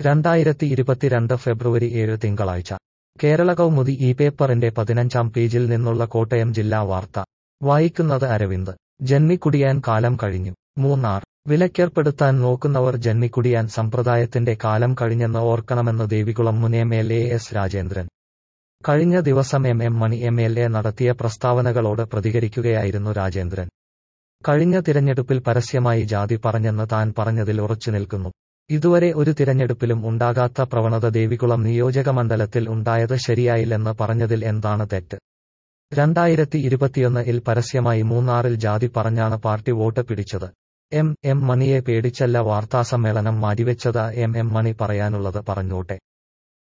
രണ്ടായിരത്തി ഇരുപത്തിരണ്ട് ഫെബ്രുവരി ഏഴ് തിങ്കളാഴ്ച കേരള കൗമുദി ഈ പേപ്പറിന്റെ പതിനഞ്ചാം പേജിൽ നിന്നുള്ള കോട്ടയം ജില്ലാ വാർത്ത വായിക്കുന്നത് അരവിന്ദ് ജന്മിക്കുടിയാൻ കാലം കഴിഞ്ഞു മൂന്നാർ വിലക്കേർപ്പെടുത്താൻ നോക്കുന്നവർ ജന്മിക്കുടിയാൻ സമ്പ്രദായത്തിന്റെ കാലം കഴിഞ്ഞെന്ന് ഓർക്കണമെന്ന് ദേവികുളം മുൻ M L A S Rajendran കഴിഞ്ഞ ദിവസം M M Mani M L A നടത്തിയ പ്രസ്താവനകളോട് പ്രതികരിക്കുകയായിരുന്നു രാജേന്ദ്രൻ കഴിഞ്ഞ തിരഞ്ഞെടുപ്പിൽ പരസ്യമായി ജാതി പറഞ്ഞെന്ന് താൻ പറഞ്ഞതിൽ ഉറച്ചു നിൽക്കുന്നു ഇതുവരെ ഒരു തിരഞ്ഞെടുപ്പിലും ഉണ്ടാകാത്ത പ്രവണത ദേവികുളം നിയോജകമണ്ഡലത്തിൽ ഉണ്ടായത് ശരിയായില്ലെന്ന് പറഞ്ഞതിൽ എന്താണ് തെറ്റ് രണ്ടായിരത്തി ഇരുപത്തിയൊന്ന് ഇൽ പരസ്യമായി മൂന്നാറിൽ ജാതി പറഞ്ഞാണ് പാർട്ടി വോട്ട് പിടിച്ചത് എം എം മണിയെ പേടിച്ചല്ല വാർത്താസമ്മേളനം മാറ്റിവെച്ചത് എം എം മണി പറയാനുള്ളത് പറഞ്ഞോട്ടെ